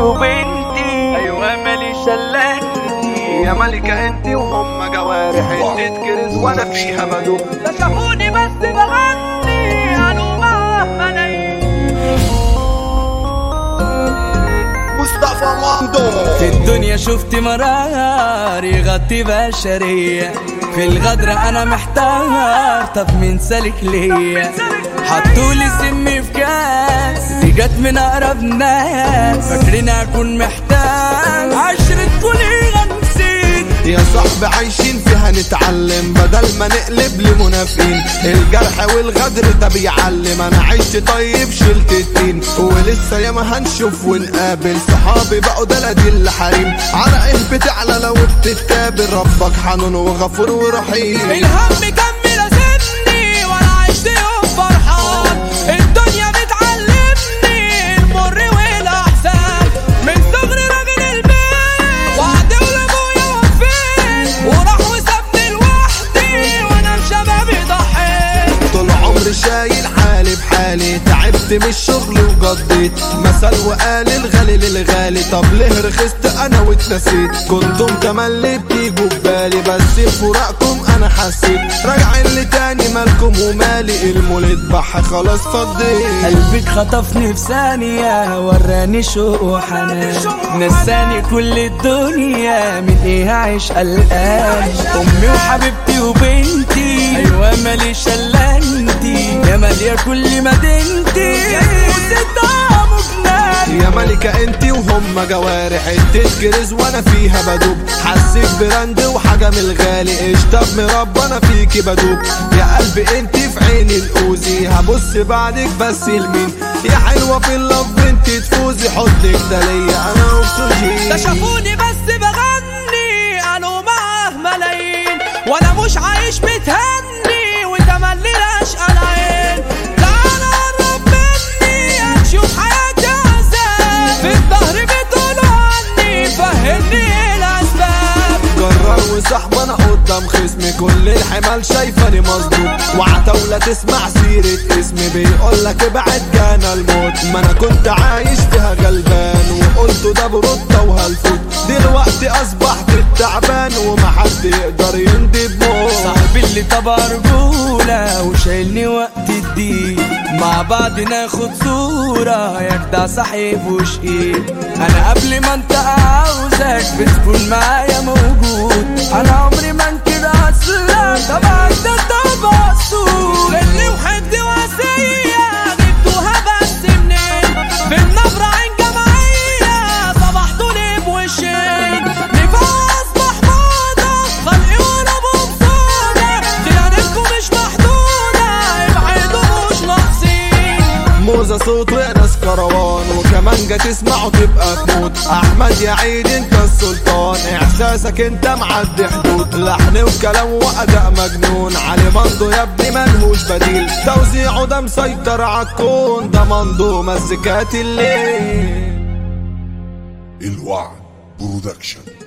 وبنتي ايوه مالي شلانتي يا ملكة انت وهم جوارح انت تكرز وانا فيها بدوب ده شافوني بس بغني قالوا معاه ملايين مصطفى مندو في الدنيا شفت مرار يغطي بشرية في الغدر انا محتار طب مين سالك ليا حطولي سم في كاس دي جت من اقرب ناس فاكرين اكون محتاج عشرة كلي غمسين يا صاحبي عايشين فيها نتعلم بدل ما نقلب لمنافقين الجرح والغدر ده بيعلم انا عشت طيب شلت التين ولسه ياما هنشوف ونقابل صحابي بقوا دلدي الحريم على ايه بتعلى لو بتتكابل ربك حنون وغفور ورحيم الهم كان ملازمني وانا عشت يوم فرحان الدنيا بتعلمني المر والاحزان من صغري راجل البيت وعدي ولابويا وفين وراح وسابني لوحدي وانا بشبابي ضحيت طول عمري شايل حالي بحالي تعبت من الشغل وقضيت مثل وقال الغالي للغالي طب ليه رخصت انا واتنسيت كنتم تملي بتيجوا ببالي بس بفراقكم انا حسيت راجعين لي تاني مالكم ومالي المولد بح خلاص فضيت قلبك خطفني في ثانية وراني شوق وحنان نساني كل الدنيا من ايه عايش قلقان امي وحبيبتي وبنتي ايوه مالي شلانتي يا مالية كل مدينتي وصدام وجنان يا ملكة انتي وهم جوارح تتكرز وانا فيها بدوب حسيت براند وحاجة من الغالي اشتاب مربى انا فيكي بدوب يا قلبي انتي في عيني الاوزي هبص بعدك بس لمين يا حلوة في اللف انتي تفوزي حضنك ده ليا انا ده اكسجين شافوني بس بغني قالوا معاه ملايين وانا مش عايش متهني وتملي الاشقى العين تعالى قرب مني هتشوف حياتي عذاب في الظهر بتقولوا عني فهمني ايه الاسباب جرار وصاحب انا قدام خصمي كل الحمال شايفاني مظلوم وعتاولة تسمع سيرة اسمي بيقولك ابعد جانا الموت ما انا كنت عايش فيها غلبان وقلت ده برده وهلفوت دلوقتي اصبحت التعبان ومحد يقدر يندب موت صاحبي اللي طبع رجولة وشايلني وقت الدين مع بعض ناخد صورة يجدع صاحب وشقيق أنا قبل ما أنت عاوزك بتكون معايا موجود أنا عمري ما انكر أصلا طبعا ده طبع السود اللي وحد واسية جبتوها بس منين في النبرة عين جمعية صبحتوا لي بوشين نفاق أصبح موضة خلقي وأنا بمصونة خيانتكم مش محدودة ابعدوا مش ناقصين موزة صوت وناس كروان وكمان جا تسمعه تبقى تموت احمد يا عيد انت السلطان احساسك انت معدي حدود لحن وكلام واداء مجنون علي مندو يا ابني ملهوش بديل توزيعه ده مسيطر عالكون ده مندو مزيكات الليل الوعد برودكشن